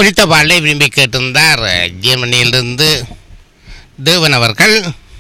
ஒலித்த பாடலை விரும்பி கேட்டிருந்தார் ஜெர்மனியிலிருந்து தேவன் அவர்கள்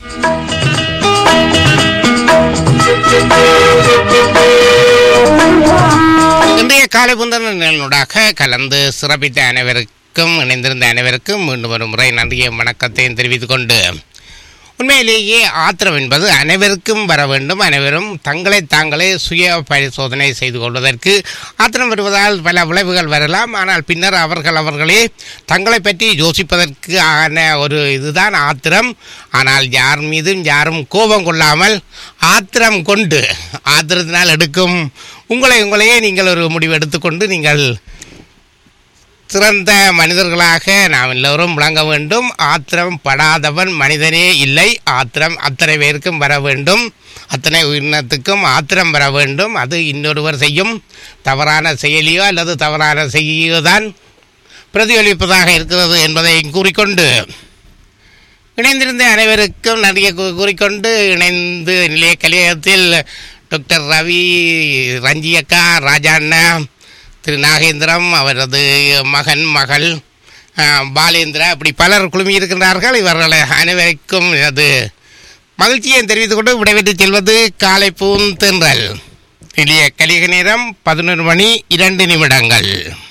இன்றைய காலை புந்தன நிலனுடாக கலந்து சிறப்பித்த அனைவருக்கும் இணைந்திருந்த அனைவருக்கும் மீண்டும் ஒரு முறை நன்றியை வணக்கத்தையும் தெரிவித்துக் கொண்டு உண்மையிலேயே ஆத்திரம் என்பது அனைவருக்கும் வர வேண்டும் அனைவரும் தங்களை தாங்களே சுய பரிசோதனை செய்து கொள்வதற்கு ஆத்திரம் வருவதால் பல விளைவுகள் வரலாம் ஆனால் பின்னர் அவர்கள் அவர்களே தங்களை பற்றி யோசிப்பதற்கு ஆன ஒரு இதுதான் ஆத்திரம் ஆனால் யார் மீதும் யாரும் கோபம் கொள்ளாமல் ஆத்திரம் கொண்டு ஆத்திரத்தினால் எடுக்கும் உங்களை உங்களையே நீங்கள் ஒரு முடிவு எடுத்துக்கொண்டு நீங்கள் சிறந்த மனிதர்களாக நாம் எல்லோரும் விளங்க வேண்டும் ஆத்திரம் படாதவன் மனிதனே இல்லை ஆத்திரம் அத்தனை பேருக்கும் வர வேண்டும் அத்தனை உயிரினத்துக்கும் ஆத்திரம் வர வேண்டும் அது இன்னொருவர் செய்யும் தவறான செயலியோ அல்லது தவறான செய்தியோ தான் பிரதிபலிப்பதாக இருக்கிறது என்பதை கூறிக்கொண்டு இணைந்திருந்த அனைவருக்கும் நிறைய கூ- கூறிக்கொண்டு இணைந்து நிலைய கலையகத்தில் டாக்டர் ரவி ரஞ்சியக்கா ராஜாண்ணா திரு நாகேந்திரம் அவரது மகன் மகள் அஹ், பாலேந்திரா இப்படி பலர் குழுமி இருக்கின்றார்கள் இவர்கள் அனைவருக்கும் அது மகிழ்ச்சியை தெரிவித்துக் கொண்டு விடைபெற்று செல்வது காலை பூந்தென்றல் இளைய கலிக நேரம் பதினொரு மணி இரண்டு நிமிடங்கள்